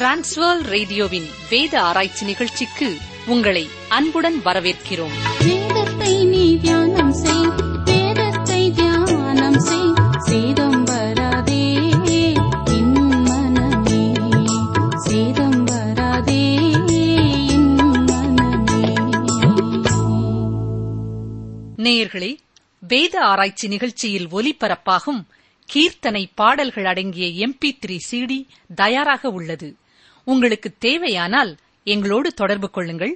transfer ரேடியோவின் வேத ஆராய்ச்சி நிகழ்ச்சிக்கு உங்களை அன்புடன் வரவேற்கிறோம் வேதத்தை நீ தியானம் செய் வேதத்தை தியானம் செய் சேதம் வராதே என் மனமே சேதம் வராதே என் மனமே நேயர்களே வேத ஆராய்ச்சி நிகழ்ச்சியில் ஒலிபரப்பாகும் கீர்த்தனை பாடல்கள் அடங்கிய எம்பி த்ரீ சிடி தயாராக உள்ளது உங்களுக்கு தேவையானால் எங்களோடு தொடர்பு கொள்ளுங்கள்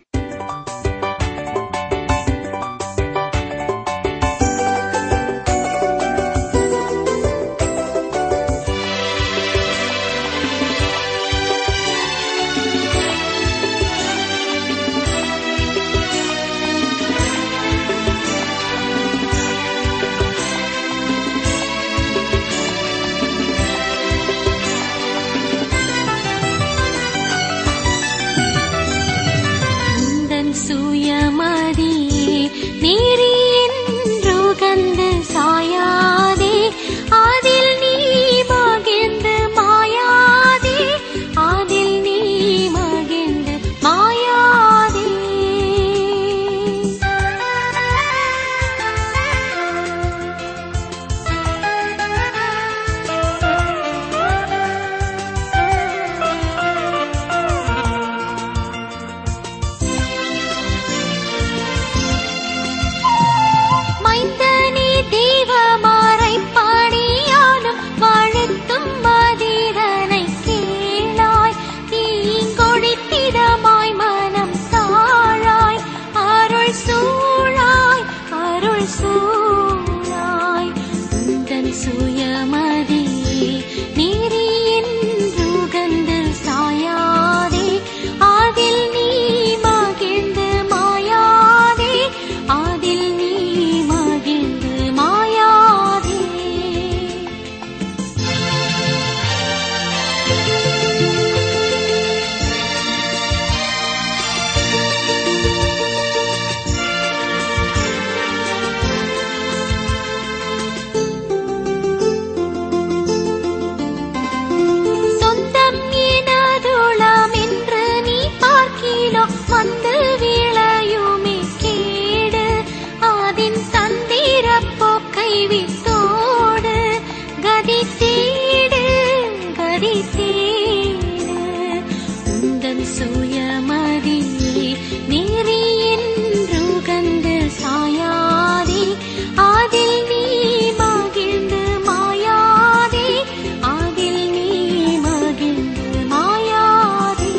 உந்தன் சுயமதியே நீரி என்று கந்து சாயாதே அதில் நீ மகிழ்ந்து மாயாதே அதில் நீ மகிழ்ந்து மாயாதே மைந்தனே தேவமாரை பாடியாலும் வாழ்த்தும் மதிரனை கேளாய் தீங்கொழித்திடமாய் மனம் தாழாய் அருள் சூழாய் அருள் சூழாய் உந்தன் சுயமதியே நீரி என்று கந்து சாயாதே அதில் நீ மகிழ்ந்து மாயாதே அதில் நீ மகிழ்ந்து மாயாதே சொந்தம் எனதுளம் என்று நீ பார்க்கிலோ வந்து விளையுமே கேடு அதின் தந்திர போக்கை வித்தோடு கதி தேடு கதி தேடு உந்தன் சுயமதியே நீரி என்று கந்து சாயாதே அதில் நீ மகிழ்ந்து மாயாதே அதில் நீ மகிழ்ந்து மாயாதே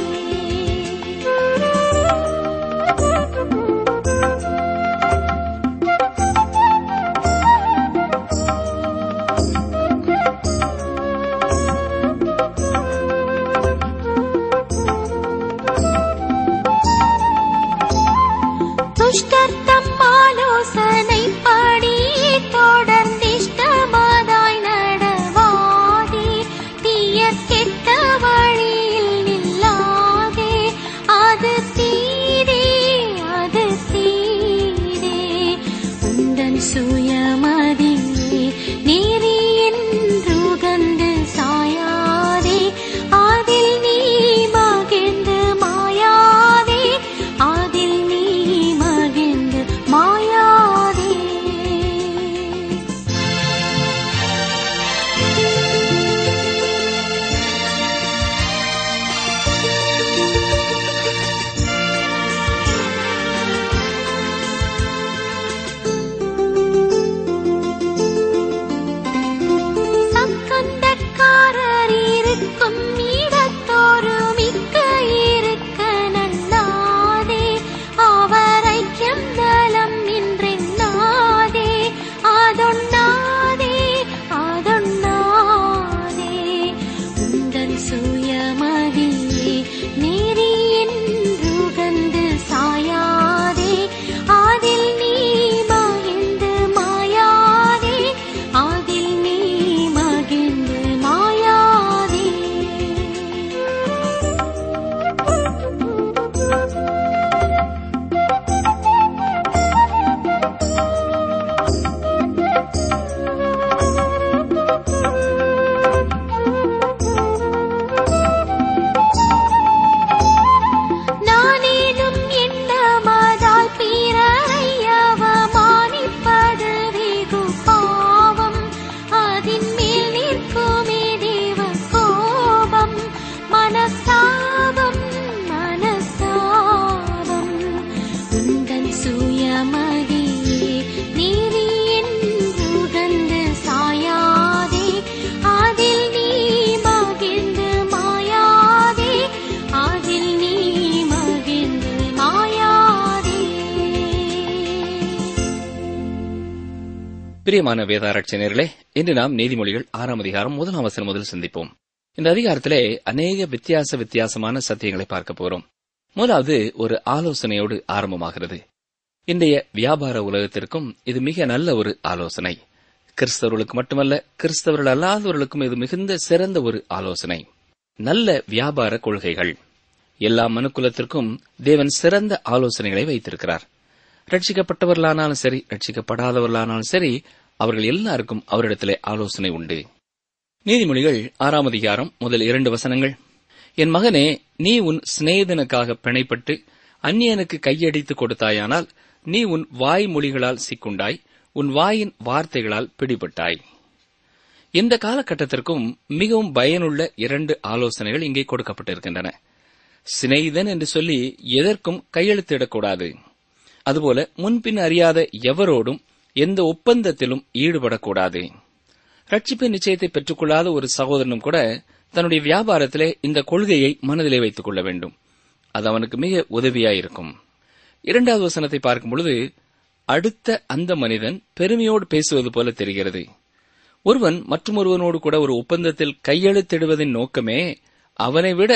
பிரியமான வேதாராய்ச்சியர்களே இன்று நாம் நீதிமொழிகள் ஆறாம் அதிகாரம் முதலாம் வசனம் முதல் சிந்திப்போம் இந்த அதிகாரத்திலே அநேக வித்தியாச வித்தியாசமான சத்தியங்களை பார்க்க போறோம் முதலாவது ஒரு ஆலோசனையோடு ஆரம்பமாகிறது இன்றைய வியாபார உலகத்திற்கும் இது மிக நல்ல ஒரு ஆலோசனை கிறிஸ்தவர்களுக்கு மட்டுமல்ல கிறிஸ்தவர்கள் அல்லாதவர்களுக்கும் இது மிகுந்த சிறந்த ஒரு ஆலோசனை நல்ல வியாபார கொள்கைகள் எல்லா மனுக்குலத்திற்கும் தேவன் சிறந்த ஆலோசனைகளை வைத்திருக்கிறார் ரட்சிக்கப்பட்டவர்களானாலும் சரி ரட்சிக்கப்படாதவர்களானாலும் சரி அவர்கள் எல்லாருக்கும் அவரிடத்திலே ஆலோசனை உண்டு நீதிமொழிகள் ஆறாம் அதிகாரம் முதல் இரண்டு வசனங்கள் என் மகனே நீ உன் சிநேகிதனுக்காக பிணைப்பட்டு அந்நியனுக்கு கையடித்து கொடுத்தாயானால் நீ உன் வாய்மொழிகளால் சிக்குண்டாய் உன் வாயின் வார்த்தைகளால் பிடிபட்டாய் இந்த காலகட்டத்திற்கும் மிகவும் பயனுள்ள இரண்டு ஆலோசனைகள் இங்கே கொடுக்கப்பட்டிருக்கின்றன சிநேகிதன் என்று சொல்லி எதற்கும் கையெழுத்திடக்கூடாது அதுபோல முன்பின் அறியாத எவரோடும் எந்த ஒப்பந்தத்திலும் ஈடுபடக்கூடாது ரட்சிப்பு நிச்சயத்தை பெற்றுக்கொள்ளாத ஒரு சகோதரனும் கூட தன்னுடைய வியாபாரத்திலே இந்த கொள்கையை மனதிலே வைத்துக் கொள்ள வேண்டும் அது அவனுக்கு மிக உதவியாயிருக்கும் இரண்டாவது வசனத்தை பார்க்கும் பொழுது அடுத்த அந்த மனிதன் பெருமையோடு பேசுவது போல தெரிகிறது ஒருவன் மற்றொருவனோடு கூட ஒரு ஒப்பந்தத்தில் கையெழுத்திடுவதின் நோக்கமே அவனை விட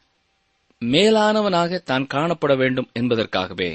மேலானவனாக தான் காணப்பட வேண்டும் என்பதற்காகவே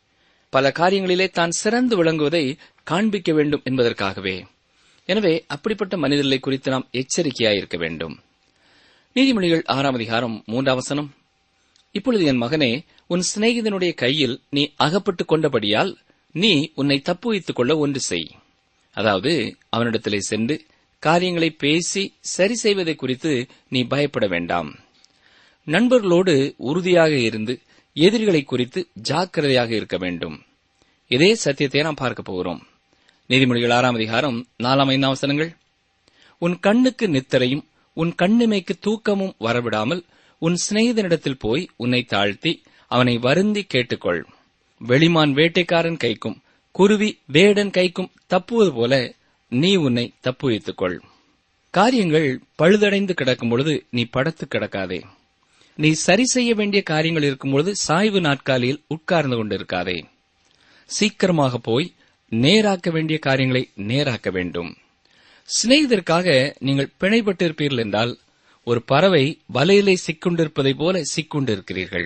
பல காரியங்களிலே தான் சிறந்து விளங்குவதை காண்பிக்க வேண்டும் என்பதற்காகவே எனவே அப்படிப்பட்ட மனிதர்களை குறித்து நாம் எச்சரிக்கையாயிருக்க வேண்டும் நீதிமொழிகள் ஆறாம் அதிகாரம் மூன்றாம் வசனம் இப்பொழுது என் மகனே உன் சிநேகிதனுடைய கையில் நீ அகப்பட்டுக் கொண்டபடியால் நீ உன்னை தப்புவித்துக் கொள்ள ஒன்று செய் அதாவது அவனிடத்திலே சென்று காரியங்களை பேசி சரி செய்வதை குறித்து நீ பயப்பட வேண்டாம் நண்பர்களோடு உறுதியாக இருந்து எதிரிகளை குறித்து ஜாக்கிரதையாக இருக்க வேண்டும் இதே சத்தியத்தை நாம் பார்க்க போகிறோம் நீதிமொழிகள் ஆறாம் அதிகாரம் நாலாம் ஐந்தாம் வசனங்கள் உன் கண்ணுக்கு நித்திரையும் உன் கண்ணிமைக்கு தூக்கமும் வரவிடாமல் உன் சிநேகிதனிடத்தில் போய் உன்னை தாழ்த்தி அவனை வருந்தி கேட்டுக்கொள் வெளிமான் வேட்டைக்காரன் கைக்கும் குருவி வேடன் கைக்கும் தப்புவது போல நீ உன்னை தப்புவித்துக் கொள் காரியங்கள் பழுதடைந்து கிடக்கும் பொழுது நீ படத்து கிடக்காதே நீ சரி செய்ய வேண்டிய காரியங்கள் இருக்கும்பொழுது சாய்வு நாட்காலியில் உட்கார்ந்து கொண்டிருக்காதே சீக்கிரமாக போய் நேராக்க வேண்டிய காரியங்களை நேராக்க வேண்டும் சிநேகிதற்காக நீங்கள் பிணைப்பட்டிருப்பீர்கள் என்றால் ஒரு பறவை வலையிலே சிக்கொண்டிருப்பதைப் போல சிக்கொண்டிருக்கிறீர்கள்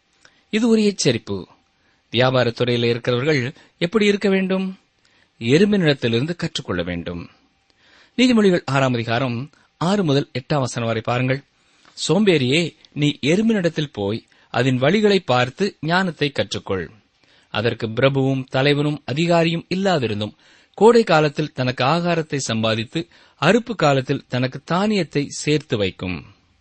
இது ஒரு எச்சரிப்பு வியாபாரத் துறையில் இருக்கிறவர்கள் எப்படி இருக்க வேண்டும் எறும்பினிடத்திலிருந்து கற்றுக்கொள்ள வேண்டும் நீதிமொழிகள் ஆறாம் அதிகாரம் ஆறு முதல் எட்டாம் வசனம் வரை பாருங்கள் சோம்பேறியே நீ எறும்பினிடத்தில் போய் அதன் வழிகளை பார்த்து ஞானத்தை கற்றுக்கொள் அதற்கு பிரபுவும் தலைவனும் அதிகாரியும் இல்லாதிருந்தும் கோடை காலத்தில் தனக்கு ஆகாரத்தை சம்பாதித்து அறுப்பு காலத்தில் தனக்கு தானியத்தை சேர்த்து வைக்கும்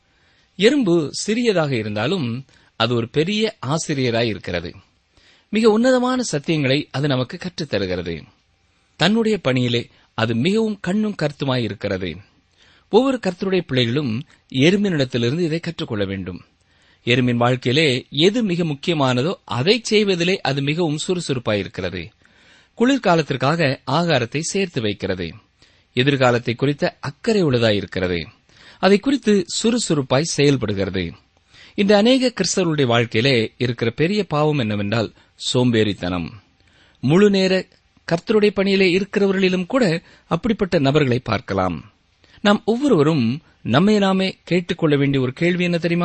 எறும்பு சிறியதாக இருந்தாலும் அது ஒரு பெரிய ஆசிரியராய் இருக்கிறது மிக உன்னதமான சத்தியங்களை அது நமக்கு கற்றுத் தருகிறது தன்னுடைய பணியிலே அது மிகவும் கண்ணும் கருத்துமாய் இருக்கிறது ஒவ்வொரு கர்த்தருடைய பிள்ளைகளும் எறும்பினிடத்திலிருந்து இதை கற்றுக்கொள்ள வேண்டும் எறும்பின் வாழ்க்கையிலே எது மிக முக்கியமானதோ அதை செய்வதிலே அது மிகவும் சுறுசுறுப்பாயிருக்கிறது குளிர்காலத்திற்காக ஆகாரத்தை சேர்த்து வைக்கிறது எதிர்காலத்தை குறித்த அக்கறை உள்ளதாயிருக்கிறது அதை குறித்து சுறுசுறுப்பாய் செயல்படுகிறது இந்த அநேக கிறிஸ்தவர்களுடைய வாழ்க்கையிலே இருக்கிற பெரிய பாவம் என்னவென்றால் சோம்பேறித்தனம் முழு நேர கர்த்தருடைய பணியிலே இருக்கிறவர்களிலும் கூட அப்படிப்பட்ட நபர்களை பார்க்கலாம் நாம் ஒவ்வொருவரும் நம்மை நாமே கேட்டுக்கொள்ள வேண்டிய ஒரு கேள்வி என்ன தெரியுமா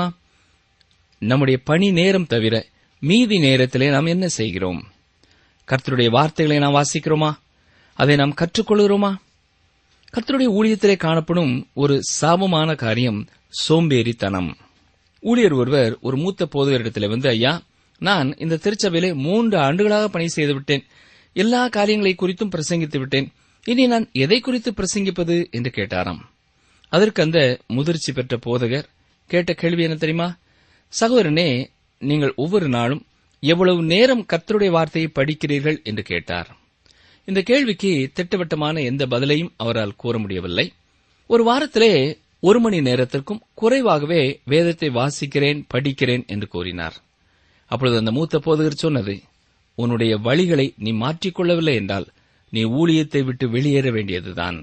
நம்முடைய பணி நேரம் தவிர மீதி நேரத்திலே நாம் என்ன செய்கிறோம் கர்த்தருடைய வார்த்தைகளை நாம் வாசிக்கிறோமா அதை நாம் கற்றுக்கொள்கிறோமா கர்த்தருடைய ஊழியத்திலே காணப்படும் ஒரு சாபமான காரியம் சோம்பேறித்தனம் ஊழியர் ஒருவர் ஒரு மூத்த போதகரிடத்தில் வந்து ஐயா நான் இந்த திருச்சபையிலே மூன்று ஆண்டுகளாக பணி செய்து விட்டேன் எல்லா காரியங்களை குறித்தும் பிரசங்கித்து விட்டேன் இனி நான் எதை குறித்து பிரசங்கிப்பது என்று கேட்டாராம் அதற்கு அந்த முதிர்ச்சி பெற்ற போதகர் கேட்ட கேள்வி என்ன தெரியுமா சகோதரனே நீங்கள் ஒவ்வொரு நாளும் எவ்வளவு நேரம் கர்த்தருடைய வார்த்தையை படிக்கிறீர்கள் என்று கேட்டார் இந்த கேள்விக்கு திட்டவட்டமான எந்த பதிலையும் அவரால் கூற முடியவில்லை ஒரு வாரத்திலே ஒரு மணி நேரத்திற்கும் குறைவாகவே வேதத்தை வாசிக்கிறேன் படிக்கிறேன் என்று கூறினார் அப்பொழுது அந்த மூத்த போதகர் சொன்னது உன்னுடைய வழிகளை நீ மாற்றிக்கொள்ளவில்லை என்றால் நீ ஊழியத்தை விட்டு வெளியேற வேண்டியதுதான்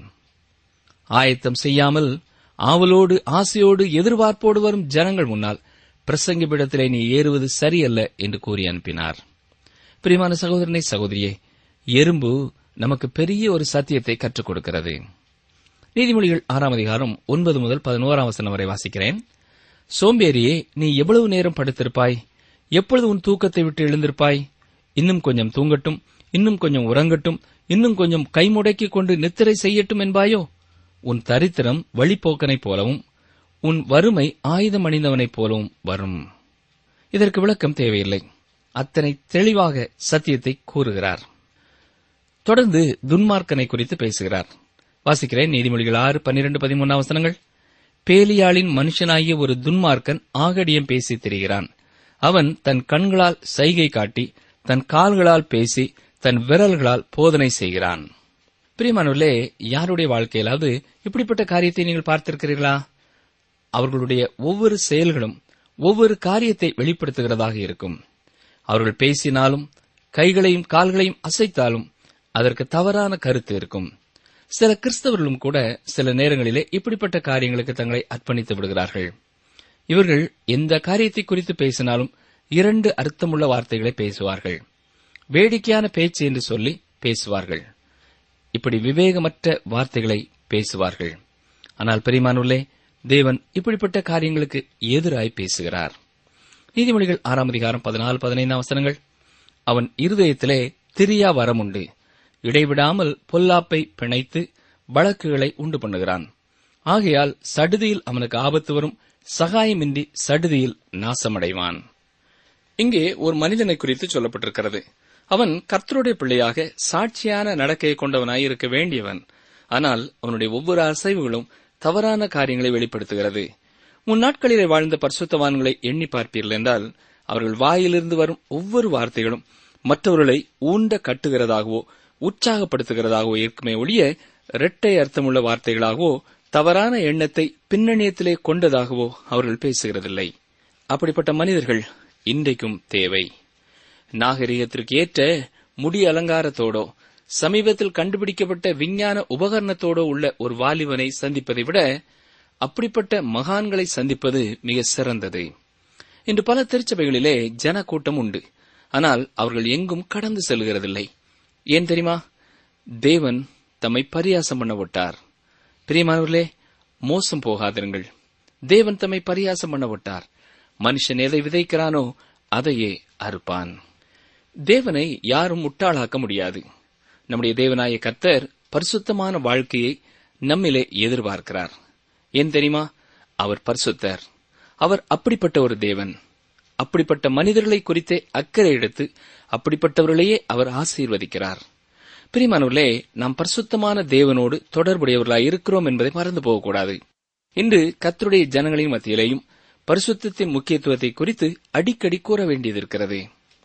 ஆயத்தம் செய்யாமல் ஆவலோடு ஆசையோடு எதிர்பார்ப்போடு வரும் ஜனங்கள் முன்னால் பிரசங்கிப்பிடத்திலே நீ ஏறுவது சரியல்ல என்று கூறி அனுப்பினார் பிரியமான சகோதரனை சகோதரியே எறும்பு நமக்கு பெரிய ஒரு சத்தியத்தை கற்றுக் கொடுக்கிறது நீதிமொழிகள் ஆறாம் அதிகாரம் ஒன்பது முதல் பதினோராம் வசனம் வரை வாசிக்கிறேன் சோம்பேறியே நீ எவ்வளவு நேரம் படுத்திருப்பாய் எப்பொழுது உன் தூக்கத்தை விட்டு எழுந்திருப்பாய் இன்னும் கொஞ்சம் தூங்கட்டும் இன்னும் கொஞ்சம் உறங்கட்டும் இன்னும் கொஞ்சம் கைமுடக்கிக் கொண்டு நித்திரை செய்யட்டும் என்பாயோ உன் தரித்திரம் வழிப்போக்கனைப் போலவும் உன் வறுமை ஆயுதம் அணிந்தவனைப் போலவும் வரும் இதற்கு விளக்கம் தேவையில்லை அத்தனை தெளிவாக சத்தியத்தை கூறுகிறார் தொடர்ந்து துன்மார்க்கனை குறித்து பேசுகிறார் வாசிக்கிறேன் நீதிமொழிகள் ஆறு பன்னிரண்டு பதிமூணாம் வசனங்கள் பேலியாளின் மனுஷனாகிய ஒரு துன்மார்க்கன் ஆகடியம் பேசித் திரிகிறான் அவன் தன் கண்களால் சைகை காட்டி தன் கால்களால் பேசி தன் விரல்களால் போதனை செய்கிறான் பிரியமானவர்களே யாருடைய வாழ்க்கையிலாவது இப்படிப்பட்ட காரியத்தை நீங்கள் பார்த்திருக்கிறீர்களா அவர்களுடைய ஒவ்வொரு செயல்களும் ஒவ்வொரு காரியத்தை வெளிப்படுத்துகிறதாக இருக்கும் அவர்கள் பேசினாலும் கைகளையும் கால்களையும் அசைத்தாலும் அதற்கு தவறான கருத்து இருக்கும் சில கிறிஸ்தவர்களும் கூட சில நேரங்களிலே இப்படிப்பட்ட காரியங்களுக்கு தங்களை அர்ப்பணித்து விடுகிறார்கள் இவர்கள் எந்த காரியத்தை குறித்து பேசினாலும் இரண்டு அர்த்தமுள்ள வார்த்தைகளை பேசுவார்கள் வேடிக்கையான பேச்சு என்று சொல்லி பேசுவார்கள் இப்படி விவேகமற்ற வார்த்தைகளை பேசுவார்கள் ஆனால் பெரியமானுள்ளே தேவன் இப்படிப்பட்ட காரியங்களுக்கு எதிராய் பேசுகிறார் நீதிமொழிகள் ஆறாம் அதிகாரம் பதினாலு பதினைந்தாம் வசனங்கள் அவன் இருதயத்திலே திரியா வரமுண்டு இடைவிடாமல் பொல்லாப்பை பிணைத்து வழக்குகளை உண்டு பண்ணுகிறான் ஆகையால் சடுதியில் அவனுக்கு ஆபத்து வரும் சகாயமின்றி சடுதியில் நாசமடைவான் இங்கே ஒரு மனிதனை குறித்து சொல்லப்பட்டிருக்கிறது அவன் கர்த்தருடைய பிள்ளையாக சாட்சியான நடக்கையை கொண்டவனாய் இருக்க வேண்டியவன் ஆனால் அவனுடைய ஒவ்வொரு அசைவுகளும் தவறான காரியங்களை வெளிப்படுத்துகிறது முன் நாட்களிலே வாழ்ந்த பரிசுத்தவான்களை எண்ணி பார்ப்பீர்கள் என்றால் அவர்கள் வாயிலிருந்து வரும் ஒவ்வொரு வார்த்தைகளும் மற்றவர்களை ஊண்ட கட்டுகிறதாகவோ உற்சாகப்படுத்துகிறதாகவோ இருக்குமே ஒழிய இரட்டை அர்த்தமுள்ள வார்த்தைகளாகவோ தவறான எண்ணத்தை பின்னணியத்திலே கொண்டதாகவோ அவர்கள் பேசுகிறதில்லை அப்படிப்பட்ட மனிதர்கள் இன்றைக்கும் தேவை நாகரிகத்திற்கு ஏற்ற முடி அலங்காரத்தோடோ சமீபத்தில் கண்டுபிடிக்கப்பட்ட விஞ்ஞான உபகரணத்தோடோ உள்ள ஒரு வாலிபனை சந்திப்பதை விட அப்படிப்பட்ட மகான்களை சந்திப்பது மிக சிறந்தது இன்று பல திருச்சபைகளிலே ஜன கூட்டம் உண்டு ஆனால் அவர்கள் எங்கும் கடந்து செல்கிறதில்லை ஏன் தெரியுமா தேவன் தம்மை பரியாசம் பண்ண விட்டார் பிரியமானவர்களே மோசம் போகாதிருங்கள் தேவன் தம்மை பரியாசம் பண்ண விட்டார் மனுஷன் எதை விதைக்கிறானோ அதையே அறுப்பான் தேவனை யாரும் முட்டாளாக்க முடியாது நம்முடைய தேவனாய கர்த்தர் பரிசுத்தமான வாழ்க்கையை நம்மிலே எதிர்பார்க்கிறார் ஏன் தெரியுமா அவர் பரிசுத்தர் அவர் அப்படிப்பட்ட ஒரு தேவன் அப்படிப்பட்ட மனிதர்களை குறித்தே அக்கறை எடுத்து அப்படிப்பட்டவர்களையே அவர் ஆசீர்வதிக்கிறார் பிரிமானவர்களே நாம் பரிசுத்தமான தேவனோடு தொடர்புடையவர்களாய் இருக்கிறோம் என்பதை மறந்து போகக்கூடாது இன்று கத்தருடைய ஜனங்களின் மத்தியிலேயும் பரிசுத்தத்தின் முக்கியத்துவத்தை குறித்து அடிக்கடி கூற வேண்டியதிருக்கிறது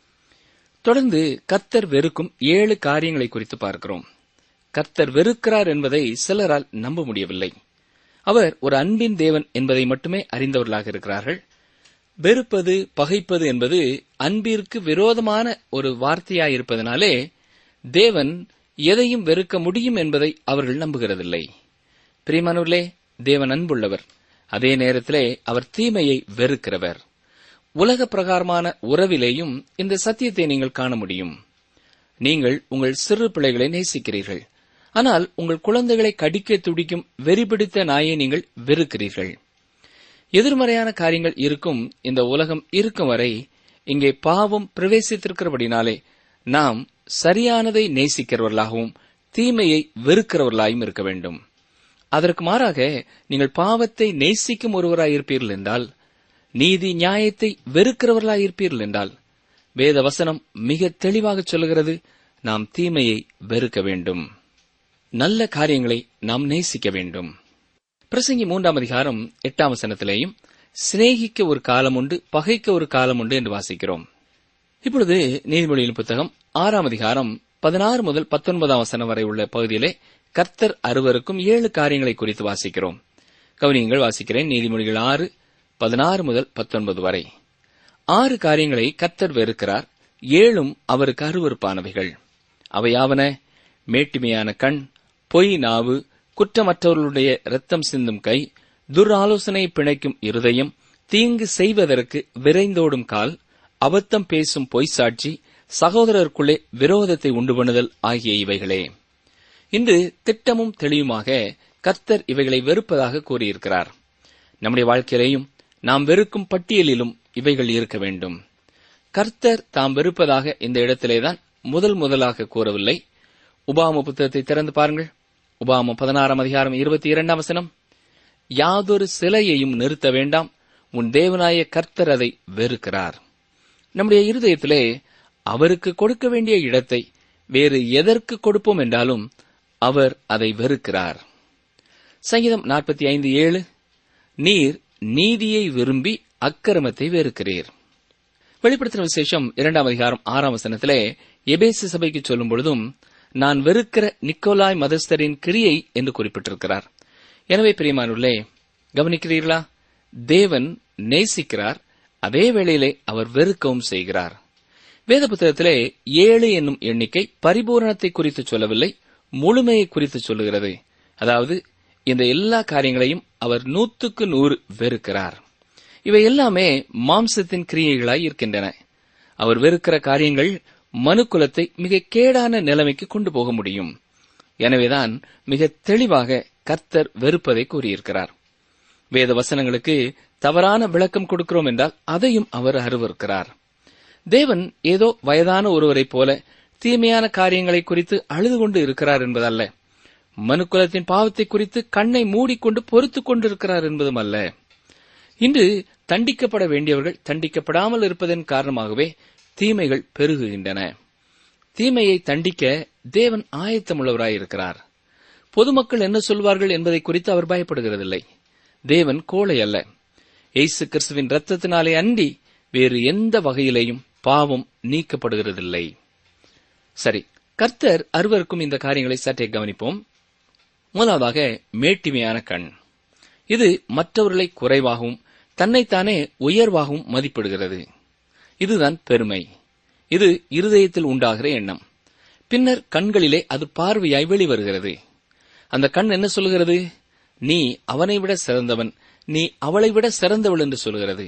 தொடர்ந்து கர்த்தர் வெறுக்கும் ஏழு காரியங்களை குறித்து பார்க்கிறோம் கர்த்தர் வெறுக்கிறார் என்பதை சிலரால் நம்ப முடியவில்லை அவர் ஒரு அன்பின் தேவன் என்பதை மட்டுமே அறிந்தவர்களாக இருக்கிறார்கள் வெறுப்பது பகைப்பது என்பது அன்பிற்கு விரோதமான ஒரு வார்த்தையாயிருப்பதனாலே தேவன் எதையும் வெறுக்க முடியும் என்பதை அவர்கள் நம்புகிறதில்லை பிரியமானவர்களே தேவன் அன்புள்ளவர் அதே நேரத்திலே அவர் தீமையை வெறுக்கிறவர் உலக பிரகாரமான உறவிலேயும் இந்த சத்தியத்தை நீங்கள் காண முடியும் நீங்கள் உங்கள் சிறு பிள்ளைகளை நேசிக்கிறீர்கள் ஆனால் உங்கள் குழந்தைகளை கடிக்க துடிக்கும் வெறிபிடித்த நாயை நீங்கள் வெறுக்கிறீர்கள் எதிர்மறையான காரியங்கள் இருக்கும் இந்த உலகம் இருக்கும் வரை இங்கே பாவம் பிரவேசித்திருக்கிறபடினாலே நாம் சரியானதை நேசிக்கிறவர்களாகவும் தீமையை வெறுக்கிறவர்களாயும் இருக்க வேண்டும் அதற்கு மாறாக நீங்கள் பாவத்தை நேசிக்கும் ஒருவராயிருப்பீர்கள் என்றால் நீதி நியாயத்தை வெறுக்கிறவர்களாயிருப்பீர்கள் என்றால் வேத வசனம் மிக தெளிவாக சொல்லுகிறது நாம் தீமையை வெறுக்க வேண்டும் நல்ல காரியங்களை நாம் நேசிக்க வேண்டும் பிரசங்கி மூன்றாம் அதிகாரம் எட்டாம் வசனத்திலேயும் சிநேகிக்க ஒரு காலம் உண்டு பகைக்க ஒரு காலம் உண்டு என்று வாசிக்கிறோம் இப்பொழுது நீதிமொழியின் புத்தகம் ஆறாம் அதிகாரம் பதினாறு முதல் பத்தொன்பதாம் வசனம் வரை உள்ள பகுதியிலே கர்த்தர் அறுவருக்கும் ஏழு காரியங்களை குறித்து வாசிக்கிறோம் கவனியங்கள் வாசிக்கிறேன் நீதிமொழிகள் ஆறு பதினாறு முதல் பத்தொன்பது வரை ஆறு காரியங்களை கர்த்தர் வெறுக்கிறார் ஏழும் அவருக்கு அருவறுப்பானவைகள் அவையாவன மேட்டிமையான கண் பொய் நாவு குற்றமற்றவர்களுடைய இரத்தம் சிந்தும் கை துராலோசனை பிணைக்கும் இருதயம் தீங்கு செய்வதற்கு விரைந்தோடும் கால் அபத்தம் பேசும் பொய் சாட்சி சகோதரருக்குள்ளே விரோதத்தை உண்டு பண்ணுதல் ஆகிய இவைகளே இன்று திட்டமும் தெளிவுமாக கர்த்தர் இவைகளை வெறுப்பதாக கூறியிருக்கிறார் நம்முடைய வாழ்க்கையிலேயும் நாம் வெறுக்கும் பட்டியலிலும் இவைகள் இருக்க வேண்டும் கர்த்தர் தாம் வெறுப்பதாக இந்த இடத்திலேதான் முதல் முதலாக கூறவில்லை உபாம புத்தகத்தை திறந்து பாருங்கள் உபாமம் பதினாறாம் அதிகாரம் இருபத்தி இரண்டாம் வசனம் யாதொரு சிலையையும் நிறுத்த வேண்டாம் உன் தேவனாய கர்த்தர் அதை வெறுக்கிறார் நம்முடைய இருதயத்திலே அவருக்கு கொடுக்க வேண்டிய இடத்தை வேறு எதற்கு கொடுப்போம் என்றாலும் அவர் அதை வெறுக்கிறார் சங்கீதம் நாற்பத்தி ஐந்து ஏழு நீர் நீதியை விரும்பி அக்கிரமத்தை வெறுக்கிறீர் வெளிப்படுத்தின விசேஷம் இரண்டாம் அதிகாரம் ஆறாம் வசனத்திலே எபேசு சபைக்கு சொல்லும் பொழுதும் நான் வெறுக்கிற நிக்கோலாய் மதஸ்தரின் கிரியை என்று குறிப்பிட்டிருக்கிறார் எனவே பிரியமானுள்ளே கவனிக்கிறீர்களா தேவன் நேசிக்கிறார் அதே வேளையிலே அவர் வெறுக்கவும் செய்கிறார் வேத புத்தகத்திலே ஏழு என்னும் எண்ணிக்கை பரிபூரணத்தை குறித்து சொல்லவில்லை முழுமையை குறித்து சொல்லுகிறது அதாவது இந்த எல்லா காரியங்களையும் அவர் நூத்துக்கு நூறு வெறுக்கிறார் இவை எல்லாமே மாம்சத்தின் கிரியைகளாய் இருக்கின்றன அவர் வெறுக்கிற காரியங்கள் மனுக்குலத்தை மிக கேடான நிலைமைக்கு கொண்டு போக முடியும் எனவேதான் மிக தெளிவாக கர்த்தர் வெறுப்பதை கூறியிருக்கிறார் வேத வசனங்களுக்கு தவறான விளக்கம் கொடுக்கிறோம் என்றால் அதையும் அவர் அருவருக்கிறார் தேவன் ஏதோ வயதான ஒருவரைப் போல தீமையான காரியங்களை குறித்து அழுது கொண்டு இருக்கிறார் என்பதல்ல மனுக்குலத்தின் பாவத்தை குறித்து கண்ணை மூடிக்கொண்டு பொறுத்துக் கொண்டிருக்கிறார் என்பதும் அல்ல இன்று தண்டிக்கப்பட வேண்டியவர்கள் தண்டிக்கப்படாமல் இருப்பதன் காரணமாகவே தீமைகள் பெருகுகின்றன தீமையை தண்டிக்க தேவன் ஆயத்தமுள்ளவராயிருக்கிறார் பொதுமக்கள் என்ன சொல்வார்கள் என்பதை குறித்து அவர் பயப்படுகிறதில்லை தேவன் கோழை அல்ல இயேசு கிறிஸ்துவின் ரத்தத்தினாலே அண்டி வேறு எந்த வகையிலேயும் பாவம் நீக்கப்படுகிறதில்லை சரி கர்த்தர் அருவருக்கும் இந்த காரியங்களை சற்றே கவனிப்போம் முதலாவதாக மேட்டிமையான கண் இது மற்றவர்களை குறைவாகவும் தன்னைத்தானே உயர்வாகவும் மதிப்பிடுகிறது இதுதான் பெருமை இது இருதயத்தில் உண்டாகிற எண்ணம் பின்னர் கண்களிலே அது பார்வையாய் வெளிவருகிறது அந்த கண் என்ன சொல்கிறது நீ அவனை விட சிறந்தவன் நீ அவளை விட சிறந்தவள் என்று சொல்கிறது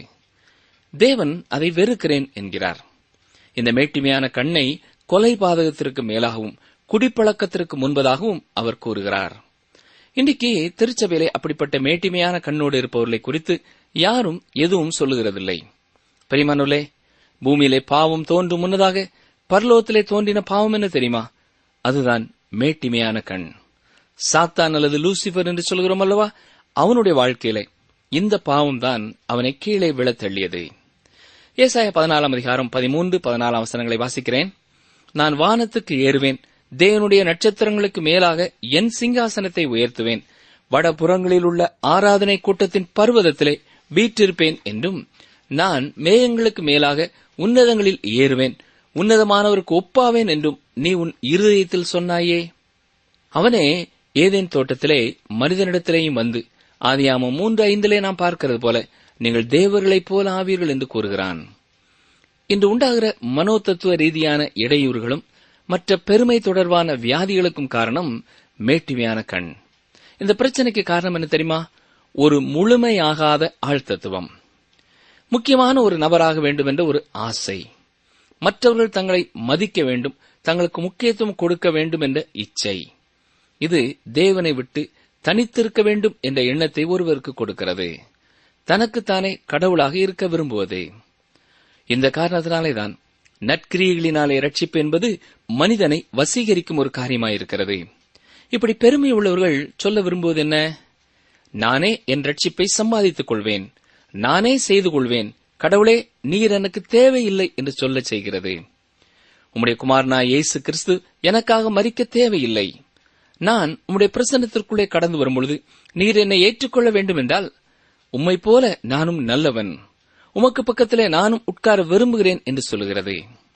தேவன் அதை வெறுக்கிறேன் என்கிறார் இந்த மேட்டிமையான கண்ணை கொலை பாதகத்திற்கு மேலாகவும் குடிப்பழக்கத்திற்கு முன்பதாகவும் அவர் கூறுகிறார் இன்றைக்கு திருச்சபையிலே அப்படிப்பட்ட மேட்டிமையான கண்ணோடு இருப்பவர்களை குறித்து யாரும் எதுவும் சொல்லுகிறதில்லை பெரியமானுலே பூமியிலே பாவம் தோன்றும் முன்னதாக பரலோகத்திலே தோன்றின பாவம் என்ன தெரியுமா அதுதான் மேட்டிமையான கண் சாத்தான் அல்லது லூசிபர் என்று சொல்கிறோம் அல்லவா அவனுடைய வாழ்க்கையிலே இந்த பாவம் தான் அவனை கீழே விழத் தள்ளியது ஏசாய பதினாலாம் அதிகாரம் பதிமூன்று பதினாலாம் வசனங்களை வாசிக்கிறேன் நான் வானத்துக்கு ஏறுவேன் தேவனுடைய நட்சத்திரங்களுக்கு மேலாக என் சிங்காசனத்தை உயர்த்துவேன் வடபுறங்களில் உள்ள ஆராதனை கூட்டத்தின் பர்வதத்திலே வீற்றிருப்பேன் என்றும் நான் மேகங்களுக்கு மேலாக உன்னதங்களில் ஏறுவேன் உன்னதமானவருக்கு ஒப்பாவேன் என்றும் நீ உன் இருதயத்தில் சொன்னாயே அவனே ஏதேன் தோட்டத்திலே மனிதனிடத்திலேயும் வந்து ஆதியாமம் மூன்று ஐந்திலே நாம் பார்க்கிறது போல நீங்கள் தேவர்களைப் போல ஆவீர்கள் என்று கூறுகிறான் இன்று உண்டாகிற மனோதத்துவ ரீதியான இடையூறுகளும் மற்ற பெருமை தொடர்பான வியாதிகளுக்கும் காரணம் மேட்டிமையான கண் இந்த பிரச்சனைக்கு காரணம் என்ன தெரியுமா ஒரு முழுமையாகாத ஆழ்த்தத்துவம் முக்கியமான ஒரு நபராக வேண்டும் என்ற ஒரு ஆசை மற்றவர்கள் தங்களை மதிக்க வேண்டும் தங்களுக்கு முக்கியத்துவம் கொடுக்க வேண்டும் என்ற இச்சை இது தேவனை விட்டு தனித்திருக்க வேண்டும் என்ற எண்ணத்தை ஒருவருக்கு கொடுக்கிறது தனக்குத்தானே கடவுளாக இருக்க விரும்புவது இந்த காரணத்தினாலேதான் நற்கிரியைகளினாலே ரட்சிப்பு என்பது மனிதனை வசீகரிக்கும் ஒரு காரியமாயிருக்கிறது இப்படி பெருமை உள்ளவர்கள் சொல்ல விரும்புவது என்ன நானே என் ரட்சிப்பை சம்பாதித்துக் கொள்வேன் நானே செய்து கொள்வேன் கடவுளே நீர் எனக்கு தேவையில்லை என்று சொல்லச் செய்கிறது உம்முடைய குமாரனா இயேசு கிறிஸ்து எனக்காக மறிக்க தேவையில்லை நான் உம்முடைய பிரசன்னத்திற்குள்ளே கடந்து வரும்பொழுது நீர் என்னை ஏற்றுக்கொள்ள வேண்டும் என்றால் உம்மை போல நானும் நல்லவன் உமக்கு பக்கத்திலே நானும் உட்கார விரும்புகிறேன் என்று சொல்லுகிறது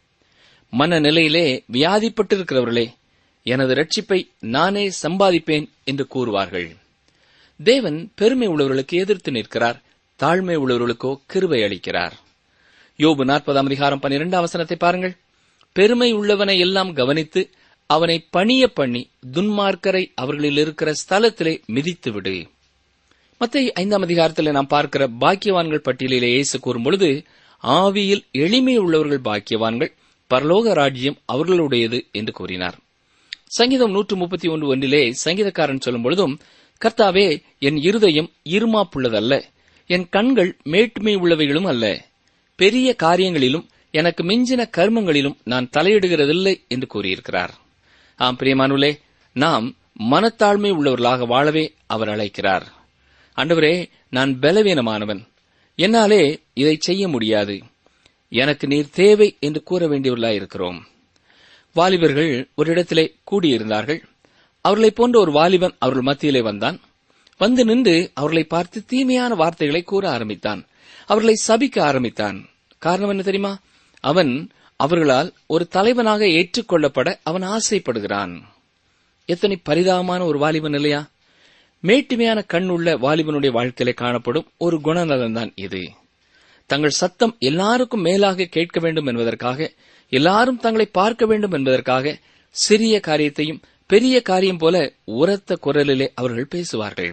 மனநிலையிலே வியாதிப்பட்டிருக்கிறவர்களே எனது ரட்சிப்பை நானே சம்பாதிப்பேன் என்று கூறுவார்கள் தேவன் பெருமை உள்ளவர்களுக்கு எதிர்த்து நிற்கிறார் தாழ்மை உள்ளவர்களுக்கோ கிருபை அளிக்கிறார் யோபு நாற்பதாம் அதிகாரம் பன்னிரெண்டாம் வசனத்தை பாருங்கள் பெருமை உள்ளவனை எல்லாம் கவனித்து அவனை பணிய பண்ணி துன்மார்க்கரை அவர்களில் இருக்கிற ஸ்தலத்திலே மிதித்து விடு மத்திய ஐந்தாம் அதிகாரத்தில் நாம் பார்க்கிற பாக்கியவான்கள் பட்டியலிலே இயேசு கூறும் பொழுது ஆவியில் எளிமை உள்ளவர்கள் பாக்கியவான்கள் பரலோக ராஜ்யம் அவர்களுடையது என்று கூறினார் சங்கீதம் நூற்று முப்பத்தி ஒன்று ஒன்றிலே சங்கீதக்காரன் சொல்லும் பொழுதும் கர்த்தாவே என் இருதயம் இருமாப்புள்ளதல்ல என் கண்கள் மேட்டுமை உள்ளவைகளும் அல்ல பெரிய காரியங்களிலும் எனக்கு மிஞ்சின கர்மங்களிலும் நான் தலையிடுகிறதில்லை என்று கூறியிருக்கிறார் ஆம் பிரியமானுலே நாம் மனத்தாழ்மை உள்ளவர்களாக வாழவே அவர் அழைக்கிறார் ஆண்டவரே நான் பலவீனமானவன் என்னாலே இதை செய்ய முடியாது எனக்கு நீர் தேவை என்று கூற வேண்டியவர்களாயிருக்கிறோம் வாலிபர்கள் ஒரு இடத்திலே கூடியிருந்தார்கள் அவர்களைப் போன்ற ஒரு வாலிபன் அவர்கள் மத்தியிலே வந்தான் வந்து நின்று அவர்களை பார்த்து தீமையான வார்த்தைகளை கூற ஆரம்பித்தான் அவர்களை சபிக்க ஆரம்பித்தான் காரணம் என்ன தெரியுமா அவன் அவர்களால் ஒரு தலைவனாக ஏற்றுக்கொள்ளப்பட அவன் ஆசைப்படுகிறான் எத்தனை பரிதாபமான ஒரு வாலிபன் இல்லையா மேட்டுமையான கண் உள்ள வாலிபனுடைய வாழ்க்கையிலே காணப்படும் ஒரு குணநலன் தான் இது தங்கள் சத்தம் எல்லாருக்கும் மேலாக கேட்க வேண்டும் என்பதற்காக எல்லாரும் தங்களை பார்க்க வேண்டும் என்பதற்காக சிறிய காரியத்தையும் பெரிய காரியம் போல உரத்த குரலிலே அவர்கள் பேசுவார்கள்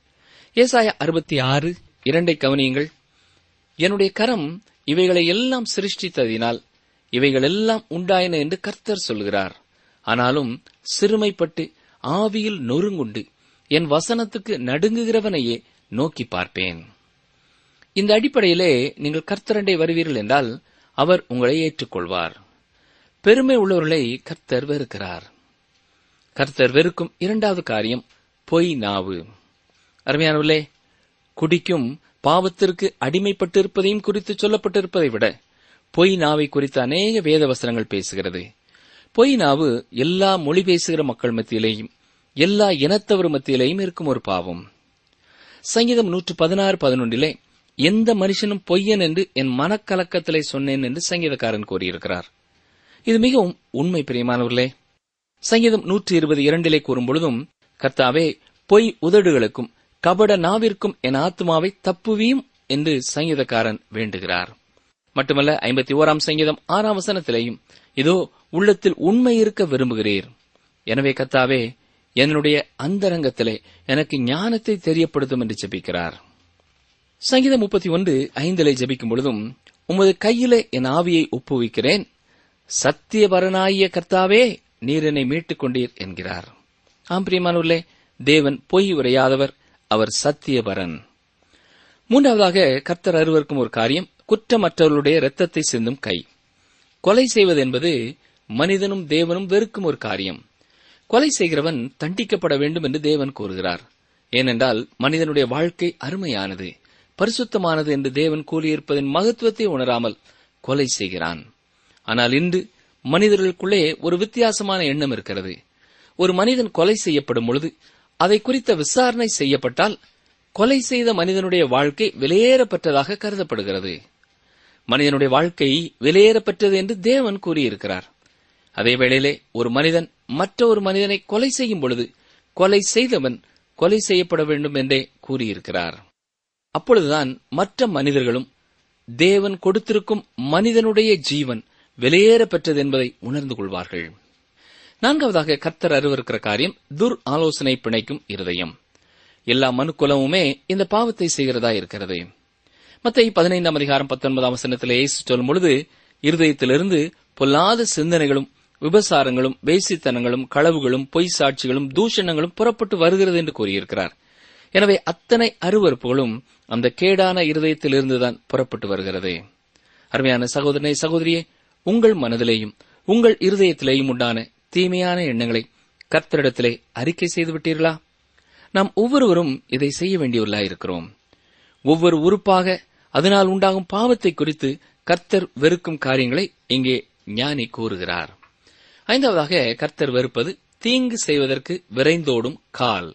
ஏசாய அறுபத்தி ஆறு இரண்டை கவனியுங்கள் என்னுடைய கரம் இவைகளை எல்லாம் சிருஷ்டித்ததினால் இவைகள் எல்லாம் உண்டாயின என்று கர்த்தர் சொல்கிறார் ஆனாலும் சிறுமைப்பட்டு ஆவியில் நொறுங்குண்டு என் வசனத்துக்கு நடுங்குகிறவனையே நோக்கி பார்ப்பேன் இந்த அடிப்படையிலே நீங்கள் கர்த்தரண்டை வருவீர்கள் என்றால் அவர் உங்களை ஏற்றுக்கொள்வார் பெருமை உள்ளவர்களை கர்த்தர் வெறுக்கிறார் கர்த்தர் வெறுக்கும் இரண்டாவது காரியம் பொய் நாவு அருமையானவர்களே குடிக்கும் பாவத்திற்கு அடிமைப்பட்டிருப்பதையும் குறித்து சொல்லப்பட்டிருப்பதை விட பொய் நாவை குறித்து அநேக வேத வசனங்கள் பேசுகிறது பொய் நாவு எல்லா மொழி பேசுகிற மக்கள் மத்தியிலேயும் எல்லா இனத்தவர் மத்தியிலேயும் இருக்கும் ஒரு பாவம் சங்கீதம் நூற்று பதினாறு பதினொன்றிலே எந்த மனுஷனும் பொய்யன் என்று என் மனக்கலக்கத்திலே சொன்னேன் என்று சங்கீதக்காரன் கூறியிருக்கிறார் இது மிகவும் உண்மை பிரியமானவர்களே சங்கீதம் நூற்றி இருபது இரண்டிலே கூறும் பொழுதும் கர்த்தாவே பொய் உதடுகளுக்கும் கபட நாவிற்கும் என் ஆத்மாவை தப்புவியும் என்று சங்கீதக்காரன் வேண்டுகிறார் மட்டுமல்ல ஐம்பத்தி ஓராம் சங்கீதம் ஆறாம் வசனத்திலேயும் இதோ உள்ளத்தில் உண்மை இருக்க விரும்புகிறீர் எனவே கர்த்தாவே என்னுடைய அந்தரங்கத்திலே எனக்கு ஞானத்தை தெரியப்படுத்தும் என்று ஜெபிக்கிறார் சங்கீதம் முப்பத்தி ஒன்று ஐந்திலே ஜெபிக்கும் பொழுதும் உமது கையிலே என் ஆவியை ஒப்புவிக்கிறேன் சத்தியபரனாகிய கர்த்தாவே நீர் என்னை மீட்டுக் கொண்டீர் என்கிறார் ஆம் பிரியமானவர்களே தேவன் பொய் உரையாதவர் அவர் சத்தியபரன் மூன்றாவதாக கர்த்தர் அருவருக்கும் ஒரு காரியம் குற்றமற்றவர்களுடைய இரத்தத்தை சிந்தும் கை கொலை செய்வது என்பது மனிதனும் தேவனும் வெறுக்கும் ஒரு காரியம் கொலை செய்கிறவன் தண்டிக்கப்பட வேண்டும் என்று தேவன் கூறுகிறார் ஏனென்றால் மனிதனுடைய வாழ்க்கை அருமையானது பரிசுத்தமானது என்று தேவன் கூறியிருப்பதன் மகத்துவத்தை உணராமல் கொலை செய்கிறான் ஆனால் இன்று மனிதர்களுக்குள்ளே ஒரு வித்தியாசமான எண்ணம் இருக்கிறது ஒரு மனிதன் கொலை செய்யப்படும் பொழுது அதை குறித்த விசாரணை செய்யப்பட்டால் கொலை செய்த மனிதனுடைய வாழ்க்கை விலையேறப்பட்டதாக கருதப்படுகிறது மனிதனுடைய வாழ்க்கை விலையேறப்பட்டது என்று தேவன் கூறியிருக்கிறார் அதே வேளையிலே ஒரு மனிதன் மற்ற ஒரு மனிதனை கொலை செய்யும் பொழுது கொலை செய்தவன் கொலை செய்யப்பட வேண்டும் என்றே கூறியிருக்கிறார் அப்பொழுதுதான் மற்ற மனிதர்களும் தேவன் கொடுத்திருக்கும் மனிதனுடைய ஜீவன் வெளியேற பெற்றது என்பதை உணர்ந்து கொள்வார்கள் நான்காவதாக கர்த்தர் அருவருக்கிற காரியம் துர் ஆலோசனை பிணைக்கும் இருதயம் எல்லா மனுக்குலமுமே இந்த பாவத்தை செய்கிறதா இருக்கிறது மத்திய பதினைந்தாம் அதிகாரம் பத்தொன்பதாம் வசனத்திலே இயேசு சொல்லும் பொழுது இருதயத்திலிருந்து பொல்லாத சிந்தனைகளும் விபசாரங்களும் வேசித்தனங்களும் களவுகளும் பொய் சாட்சிகளும் தூஷணங்களும் புறப்பட்டு வருகிறது என்று கூறியிருக்கிறார் எனவே அத்தனை அருவறுப்புகளும் அந்த கேடான இருதயத்திலிருந்துதான் புறப்பட்டு வருகிறது அருமையான சகோதரனை சகோதரியே உங்கள் மனதிலேயும் உங்கள் இருதயத்திலேயும் உண்டான தீமையான எண்ணங்களை கர்த்தரிடத்திலே அறிக்கை செய்து விட்டீர்களா நாம் ஒவ்வொருவரும் இதை செய்ய வேண்டியவர்களாயிருக்கிறோம் ஒவ்வொரு உறுப்பாக அதனால் உண்டாகும் பாவத்தை குறித்து கர்த்தர் வெறுக்கும் காரியங்களை இங்கே ஞானி கூறுகிறார் ஐந்தாவதாக கர்த்தர் வெறுப்பது தீங்கு செய்வதற்கு விரைந்தோடும் கால்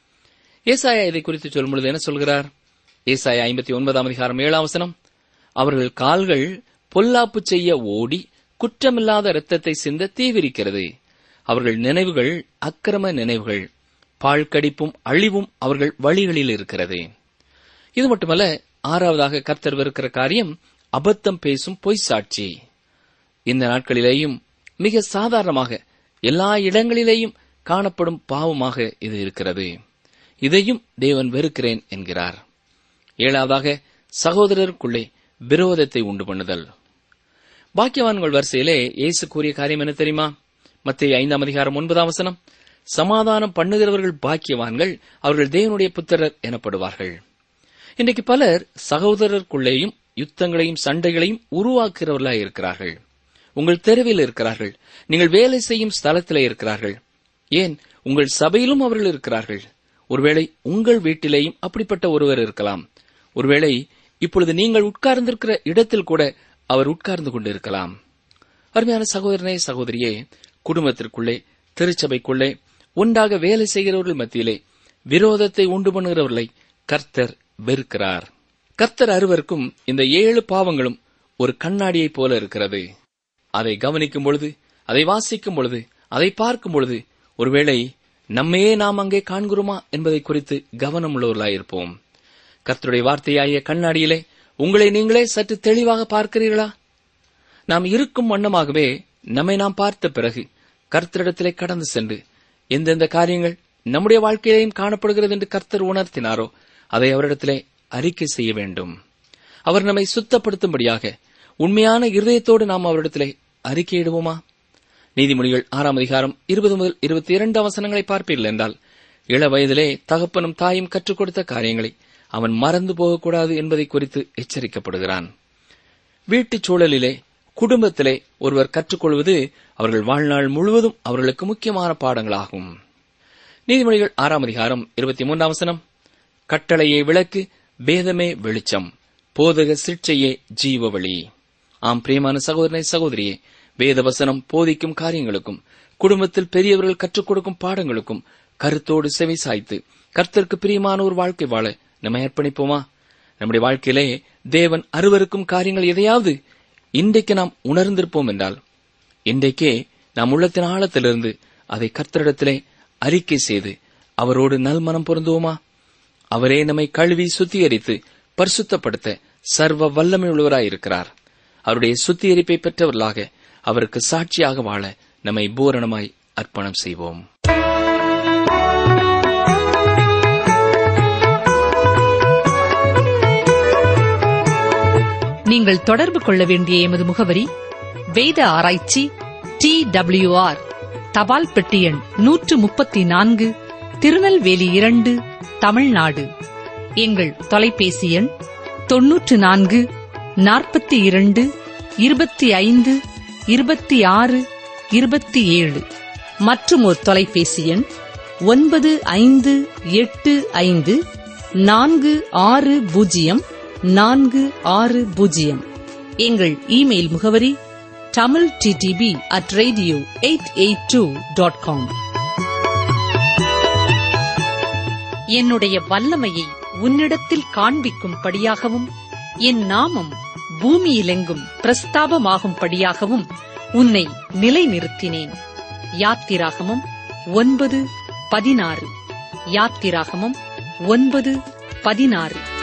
ஏசாயா இதை குறித்து சொல்லும் பொழுது என்ன சொல்கிறார் ஏசாயா ஐம்பத்தி ஒன்பதாம் அதிகாரம் ஏழாம் வசனம் அவர்கள் கால்கள் பொல்லாப்பு செய்ய ஓடி குற்றமில்லாத இரத்தத்தை சிந்த தீவிரிக்கிறது அவர்கள் நினைவுகள் அக்கிரம நினைவுகள் பால் கடிப்பும் அழிவும் அவர்கள் வழிகளில் இருக்கிறது இது மட்டுமல்ல ஆறாவதாக கர்த்தர் வெறுக்கிற காரியம் அபத்தம் பேசும் பொய் சாட்சி இந்த நாட்களிலேயும் மிக சாதாரணமாக எல்லா இடங்களிலேயும் காணப்படும் பாவமாக இது இருக்கிறது இதையும் தேவன் வெறுக்கிறேன் என்கிறார் ஏழாவதாக சகோதரருக்குள்ளே விரோதத்தை உண்டு பண்ணுதல் பாக்கியவான்கள் வரிசையிலே இயேசு கூறிய காரியம் என்ன தெரியுமா மத்திய ஐந்தாம் அதிகாரம் ஒன்பதாம் வசனம் சமாதானம் பண்ணுகிறவர்கள் பாக்கியவான்கள் அவர்கள் தேவனுடைய புத்திரர் எனப்படுவார்கள் இன்றைக்கு பலர் சகோதரருக்குள்ளேயும் யுத்தங்களையும் சண்டைகளையும் உருவாக்குகிறவர்களாய் இருக்கிறார்கள் உங்கள் தெருவில் இருக்கிறார்கள் நீங்கள் வேலை செய்யும் ஸ்தலத்திலே இருக்கிறார்கள் ஏன் உங்கள் சபையிலும் அவர்கள் இருக்கிறார்கள் ஒருவேளை உங்கள் வீட்டிலேயும் அப்படிப்பட்ட ஒருவர் இருக்கலாம் ஒருவேளை இப்பொழுது நீங்கள் உட்கார்ந்திருக்கிற இடத்தில் கூட அவர் உட்கார்ந்து கொண்டிருக்கலாம் அருமையான சகோதரனே சகோதரியே குடும்பத்திற்குள்ளே திருச்சபைக்குள்ளே ஒன்றாக வேலை செய்கிறவர்கள் மத்தியிலே விரோதத்தை உண்டு பண்ணுகிறவர்களை கர்த்தர் வெறுக்கிறார் கர்த்தர் அறுவருக்கும் இந்த ஏழு பாவங்களும் ஒரு கண்ணாடியைப் போல இருக்கிறது அதை கவனிக்கும் பொழுது அதை வாசிக்கும் பொழுது அதை பார்க்கும் பொழுது ஒருவேளை நம்மையே நாம் அங்கே காண்கிறோமா என்பதை குறித்து கவனம் உள்ளவர்களாயிருப்போம் கர்த்தருடைய வார்த்தையாகிய கண்ணாடியிலே உங்களை நீங்களே சற்று தெளிவாக பார்க்கிறீர்களா நாம் இருக்கும் வண்ணமாகவே நம்மை நாம் பார்த்த பிறகு கர்த்தரிடத்திலே கடந்து சென்று எந்தெந்த காரியங்கள் நம்முடைய வாழ்க்கையிலேயும் காணப்படுகிறது என்று கர்த்தர் உணர்த்தினாரோ அதை அவரிடத்திலே அறிக்கை செய்ய வேண்டும் அவர் நம்மை சுத்தப்படுத்தும்படியாக உண்மையான இருதயத்தோடு நாம் அவரிடத்திலே அறிக்கையிடுவோமா நீதிமொழிகள் ஆறாம் அதிகாரம் இருபது முதல் இருபத்தி இரண்டு அவசரங்களை பார்ப்பீர்கள் என்றால் இள வயதிலே தகப்பனும் தாயும் கற்றுக் கொடுத்த காரியங்களை அவன் மறந்து போகக்கூடாது என்பதை குறித்து எச்சரிக்கப்படுகிறான் வீட்டுச் சூழலிலே குடும்பத்திலே ஒருவர் கற்றுக்கொள்வது அவர்கள் வாழ்நாள் முழுவதும் அவர்களுக்கு முக்கியமான பாடங்களாகும் நீதிமொழிகள் ஆறாம் அதிகாரம் இருபத்தி மூன்றாம் வசனம் கட்டளையை விளக்கு வேதமே வெளிச்சம் போதக சிற்சையே ஜீவ வழி ஆம் பிரியமான சகோதரனை சகோதரியே வேதவசனம் போதிக்கும் காரியங்களுக்கும் குடும்பத்தில் பெரியவர்கள் கற்றுக் கொடுக்கும் பாடங்களுக்கும் கருத்தோடு செவி சாய்த்து கர்த்தருக்கு பிரியமான ஒரு வாழ்க்கை வாழ நம்மை அர்ப்பணிப்போமா நம்முடைய வாழ்க்கையிலே தேவன் அருவருக்கும் காரியங்கள் எதையாவது இன்றைக்கு நாம் உணர்ந்திருப்போம் என்றால் இன்றைக்கே நாம் உள்ளத்தின் ஆழத்திலிருந்து அதை கர்த்தரிடத்திலே அறிக்கை செய்து அவரோடு நல்மனம் பொருந்துவோமா அவரே நம்மை கழுவி சுத்திகரித்து பரிசுத்தப்படுத்த சர்வ வல்லமை உள்ளவராயிருக்கிறார் அவருடைய சுத்திகரிப்பை பெற்றவர்களாக அவருக்கு சாட்சியாக வாழ நம்மை பூரணமாய் அர்ப்பணம் செய்வோம் நீங்கள் தொடர்பு கொள்ள வேண்டிய எமது முகவரி வேத ஆராய்ச்சி டி டபிள்யூஆர் தபால் பெட்டி எண் நூற்று முப்பத்தி நான்கு திருநெல்வேலி இரண்டு தமிழ்நாடு எங்கள் தொலைபேசி எண் தொன்னூற்று நான்கு நாற்பத்தி இரண்டு இருபத்தி ஐந்து இருபத்தி ஆறு இருபத்தி ஏழு மற்றும் ஒரு தொலைபேசி எண் ஒன்பது ஐந்து எட்டு ஐந்து நான்கு ஆறு பூஜ்ஜியம் நான்கு ஆறு பூஜ்ஜியம் எங்கள் இமெயில் முகவரி Tamil DTP at radio eight eight two dot com என்னுடைய வல்லமையை உன்னிடத்தில் காண்பிக்கும்படியாகவும் என் நாமம் பூமியிலெங்கும் பிரஸ்தாபமாகும்படியாகவும் உன்னை நிலைநிறுத்தினேன் யாத்திராகமம் ஒன்பது பதினாறு யாத்திராகமம் ஒன்பது பதினாறு